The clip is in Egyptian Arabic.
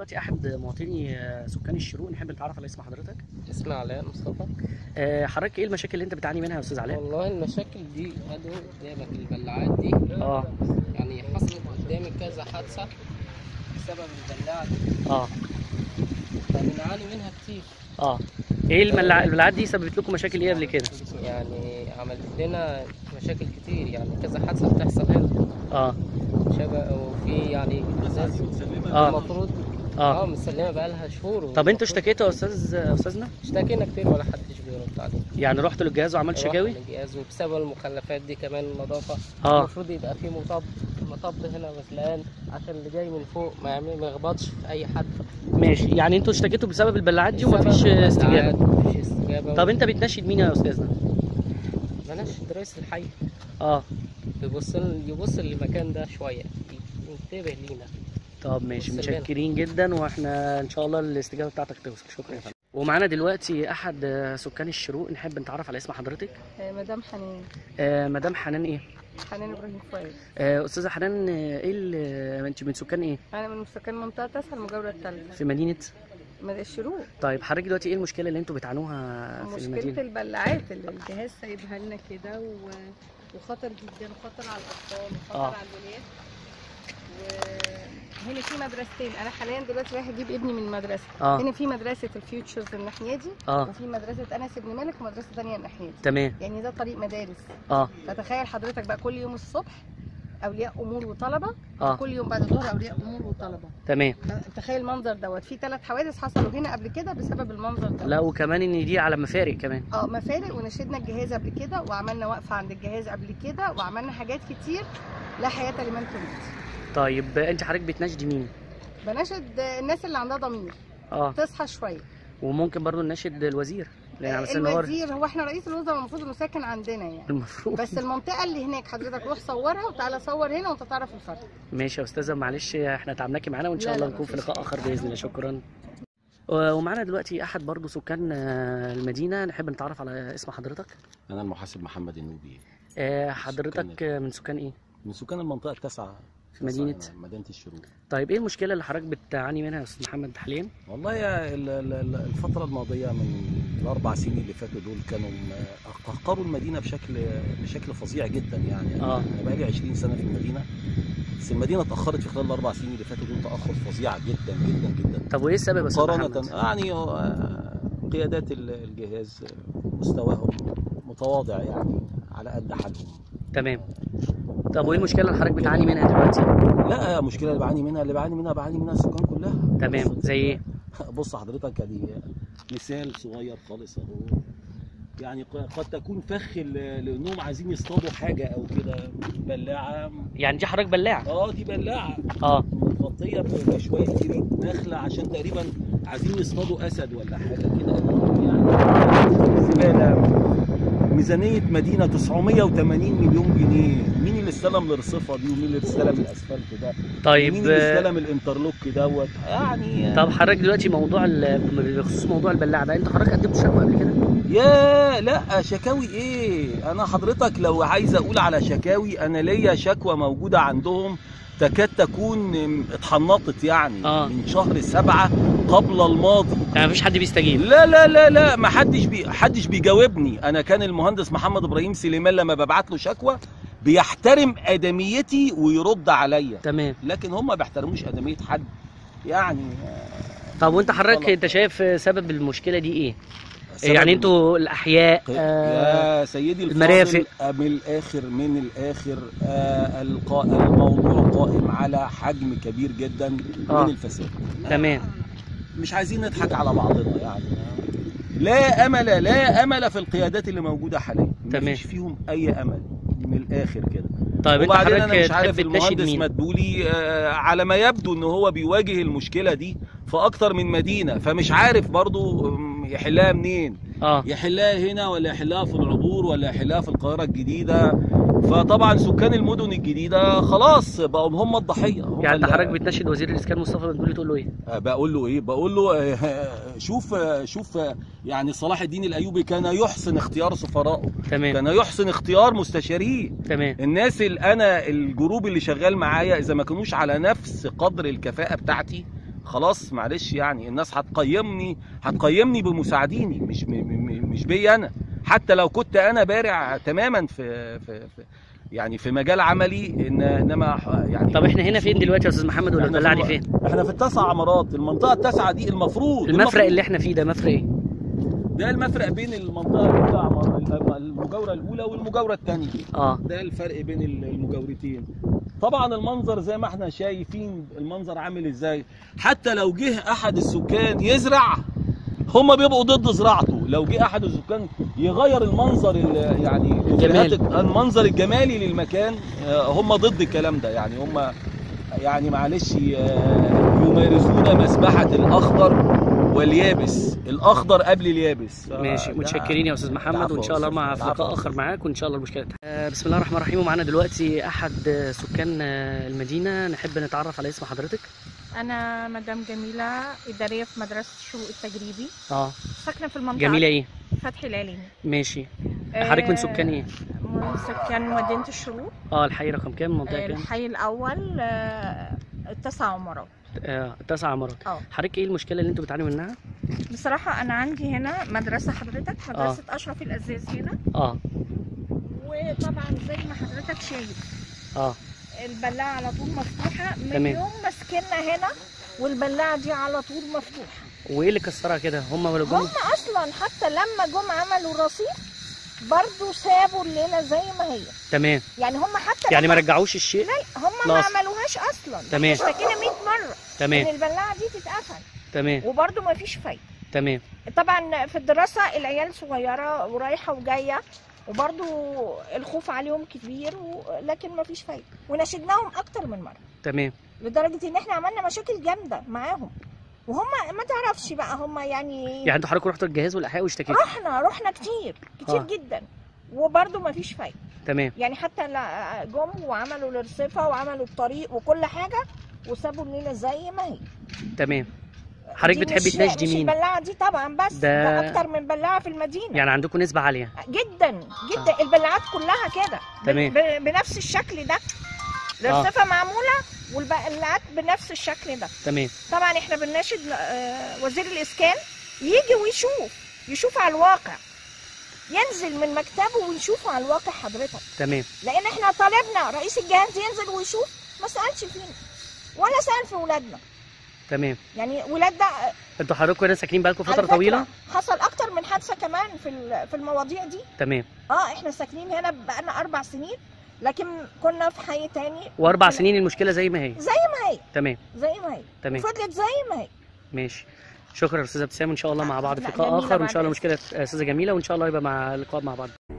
دلوقتي احد مواطني آه، سكان الشروق نحب نتعرف على اسم حضرتك اسمي علاء مصطفى آه، حضرتك ايه المشاكل اللي انت بتعاني منها يا استاذ علاء والله المشاكل دي ادو قدامك البلاعات دي اه يعني حصلت قدامي كذا حادثه بسبب البلاعه دي اه فبنعاني منها كتير اه ايه الملع... البلعات دي سببت لكم مشاكل ايه قبل كده يعني عملت لنا مشاكل كتير يعني كذا حادثه بتحصل هنا اه شبه وفي يعني ازاز اه المفروض اه اه مسلمه بقالها شهور طب انتوا اشتكيتوا يا استاذ يا استاذنا اشتكينا كتير ولا حدش بيرد علينا يعني رحتوا للجهاز وعملتوا شكاوي رحنا للجهاز وبسبب المخلفات دي كمان النظافه اه المفروض يبقى في مطب مطب هنا مثلان عشان اللي جاي من فوق ما يعمل ما يخبطش في اي حد ماشي يعني انتوا اشتكيتوا بسبب البلعات دي بسبب ومفيش استجابه البلاعات ومفيش استجابه طب انت بتناشد مين يا استاذنا بلاش رئيس الحي اه يبص يبص للمكان ده شويه ينتبه لينا طب ماشي بص لنا. متشكرين جدا واحنا ان شاء الله الاستجابه بتاعتك توصل شكرا يا فندم ومعانا دلوقتي احد آه، سكان الشروق نحب نتعرف على اسم حضرتك آه، مدام حنان آه مدام حنان ايه حنان ابراهيم فايز آه استاذه حنان آه، ايه ال- انت من سكان ايه انا من سكان منطقه تسعه المجاوره الثالثه في مدينه مدى الشروق طيب حضرتك دلوقتي ايه المشكله اللي انتوا بتعانوها في مشكله المدينه البلاعات اللي الجهاز سايبها لنا كده و... وخطر جدا خطر على الاطفال وخطر آه. على الولاد وهنا في مدرستين انا حاليا دلوقتي رايحه اجيب ابني من المدرسه اه هنا في مدرسه الفيوتشرز الناحيه دي اه وفي مدرسه انس بن مالك ومدرسه ثانيه الناحيه دي تمام يعني ده طريق مدارس اه فتخيل حضرتك بقى كل يوم الصبح اولياء امور وطلبه اه كل يوم بعد الظهر اولياء امور وطلبه تمام تخيل المنظر دوت في ثلاث حوادث حصلوا هنا قبل كده بسبب المنظر ده لا وكمان ان دي على مفارق كمان اه مفارق ونشدنا الجهاز قبل كده وعملنا وقفه عند الجهاز قبل كده وعملنا حاجات كتير لا حياه لمن تموت طيب انت حضرتك بتناشدي مين بناشد الناس اللي عندها ضمير اه تصحى شويه وممكن برضو نناشد الوزير لان على سن هو الوزير هو احنا رئيس الوزراء المفروض انه ساكن عندنا يعني المفروض بس المنطقه اللي هناك حضرتك روح صورها وتعالى صور هنا وانت تعرف الفرق ماشي يا استاذه معلش احنا تعبناكي معانا وان شاء لا، الله لا، نكون في مفيش لقاء اخر باذن الله شكرا و- ومعانا دلوقتي احد برضو سكان آه، المدينه نحب نتعرف على اسم حضرتك أنا المحاسب محمد النوبي آه، حضرتك آه، من سكان ايه من سكان المنطقة التاسعة في مدينة؟ تسعة هنا، مدينة الشروق طيب ايه المشكله اللي حضرتك بتعاني منها يا استاذ محمد حاليا والله يا ال- ال- ال- الفترة الماضية من الأربع سنين اللي فاتوا دول كانوا م- قهقروا المدينة بشكل بشكل فظيع جدا يعني آه. أنا بقالي 20 سنة في المدينة بس المدينة اتأخرت في خلال الأربع سنين اللي فاتوا دول تأخر فظيع جدا جدا جدا طب وايه السبب يا استاذ مقارنة محمد يعني آه، قيادات ال- الجهاز مستواهم متواضع يعني على قد حالهم تمام طب وايه المشكله اللي حضرتك بتعاني منها دلوقتي لا مشكله اللي بعاني منها اللي بعاني منها بعاني منها السكان كلها تمام بص- زي ايه بص حضرتك ادي مثال صغير خالص اهو يعني ق- قد تكون فخ ل- لانهم عايزين يصطادوا حاجه او كده بلاعه يعني دي حضرتك بلاع اه دي بلاعه اه متغطيه ب- بشويه جريد نخله عشان تقريبا عايزين يصطادوا اسد ولا حاجه كده يعني زباله ميزانيه مدينه 980 مليون جنيه مين اللي استلم الرصفه دي ومين اللي استلم الاسفلت ده طيب مين اللي آه، استلم الانترلوك دوت يعني طب حضرتك دلوقتي موضوع ال- بخصوص موضوع البلاع ده انت حضرتك قدمت شكوى قبل كده يا لا شكاوي ايه انا حضرتك لو عايز اقول على شكاوي انا ليا شكوى موجوده عندهم تكاد تكون اتحنطت يعني آه. من شهر سبعة قبل الماضي يعني مفيش حد بيستجيب لا لا لا لا ما حدش بي حدش بيجاوبني انا كان المهندس محمد ابراهيم سليمان لما ببعت له شكوى بيحترم ادميتي ويرد عليا تمام لكن هم ما بيحترموش ادميه حد يعني طب وانت حضرتك غلط. انت شايف سبب المشكله دي ايه سبب يعني انتوا الاحياء آه يا سيدي الفاضل المرافق. آه، من الاخر من الاخر آه القا- الموضوع قائم على حجم كبير جدا آه. من الفساد تمام مش عايزين نضحك على بعضنا يعني لا امل لا امل في القيادات اللي موجوده حاليا تمام. مفيش فيهم اي امل من الاخر كده طيب انت وبعدين حضرتك انا مش عارف تحب تناشد المهندس مين مدبولي آه، على ما يبدو ان هو بيواجه المشكله دي في اكتر من مدينه فمش عارف برضو أم، يحلها منين اه يحلها هنا ولا يحلها في العبور ولا يحلها في القاهره الجديده فطبعا سكان المدن الجديده خلاص بقوا هم الضحيه هم يعني انت اللي- حضرتك بتناشد وزير الاسكان مصطفى مدبولي تقول له ايه آه، بقول له ايه بقول له آه، شوف آه، شوف آه، يعني صلاح الدين الايوبي كان يحسن اختيار سفرائه تمام كان يحسن اختيار مستشاريه تمام الناس اللي انا الجروب اللي شغال معايا اذا ما كانوش على نفس قدر الكفاءه بتاعتي خلاص معلش يعني الناس هتقيمني هتقيمني بمساعديني مش م- م- مش بيا انا حتى لو كنت انا بارع تماما في في, في يعني في مجال عملي إن انما ح- يعني طب احنا هنا فين دلوقتي يا استاذ محمد ولا إحنا البلاعه في دي الم- فين احنا في التسع عمارات المنطقه التاسعه دي المفروض المفرق اللي احنا فيه ده مفرق ايه ده المفرق بين المنطقه الاولى عمار- المجاوره الاولى والمجاوره الثانيه اه ده الفرق بين المجاورتين طبعا المنظر زي ما احنا شايفين المنظر عامل ازاي حتى لو جه احد السكان يزرع هم بيبقوا ضد زراعته لو جه احد السكان يغير المنظر ال- يعني الجمالي. المنظر الجمالي للمكان آه، هم ضد الكلام ده يعني هم يعني معلش آه، يمارسون مسبحة الأخضر واليابس الأخضر قبل اليابس ف- ماشي ده- متشكرين يا استاذ محمد العفو وان يا شاء الله أستاذ. مع في العفو لقاء يا اخر أستاذ. معاك وان شاء الله المشكله تتحل. آه، بسم الله الرحمن الرحيم ومعانا دلوقتي احد آه، سكان آه، المدينه نحب نتعرف على اسم حضرتك أنا مدام جميلة إدارية في مدرسة الشروق التجريبي اه ساكنة في المنطقة جميله ايه فتحي العليمي ماشي حضرتك من سكان ايه من سكان مدينة الشروق اه الحي رقم كام المنطقه آه، كام الحي الأول آه، التسع عمارات آه، تسع عمارات اه حضرتك ايه المشكله اللي انتوا بتعانوا منها بصراحة أنا عندي هنا مدرسة حضرتك مدرسة أشرف الأزاز هنا اه وطبعا زي ما حضرتك شايف اه البلاعة على طول مفتوحة من تمام. يوم ما سكننا هنا والبلاعة دي على طول مفتوحة وايه اللي كسرها كده هم ولا هم جم أصلا حتى لما جم عملوا رصيف برضو سابوا الليلة زي ما هي تمام يعني هم حتى يعني لما ما رجعوش الشيء هم ما خلاص. عملوهاش اصلا تمام. اشتكينا 100 مره تمام ان البلاعه دي تتقفل تمام وبرده ما فيش فايده تمام طبعا في الدراسه العيال صغيره ورايحه وجايه وبرده الخوف عليهم كبير و... لكن ما فيش فايده وناشدناهم اكتر من مره تمام لدرجه ان احنا عملنا مشاكل جامده معاهم وهم ما تعرفش بقى هم يعني يعني انتوا حضرتك رحتوا الجهاز والاحياء واشتكيتوا رحنا رحنا كتير كتير آه. آه. جدا وبرده ما فيش فايده تمام يعني حتى لا- جم وعملوا الرصيفه وعملوا الطريق وكل حاجه وسابوا الليله زي ما هي تمام حضرتك دي بتحبي مش- تناشدي مش مين البلاعه دي طبعا بس ده- ده, اكتر من بلاعه في المدينه يعني عندكم نسبه عاليه جدا جدا البلاعات كلها كده ب- تمام. ب- بنفس الشكل ده الرصيفه معموله والبلاعات بنفس الشكل ده تمام طبعا احنا بنناشد آه، وزير الاسكان يجي ويشوف يشوف على الواقع ينزل من مكتبه ويشوف على الواقع حضرتك تمام لان احنا طالبنا رئيس الجهاز ينزل ويشوف ما سالش فينا ولا سال في ولادنا تمام يعني ولادنا انتوا حضراتكم هنا ساكنين بقالكم على فتره فكرة طويله حصل اكتر من حادثه كمان في ال- في المواضيع دي تمام اه احنا ساكنين هنا بقالنا اربع سنين لكن كنا في حي تاني واربع سنين المشكله زي ما هي زي ما هي تمام زي ما هي تمام فضلت زي ما هي ماشي شكرا يا استاذه ابتسام ان شاء الله مع بعض في لا، لقاء جميلة اخر وان بعد شاء الله إذنك. مشكله استاذه جميله وان شاء الله يبقى مع لقاء مع بعض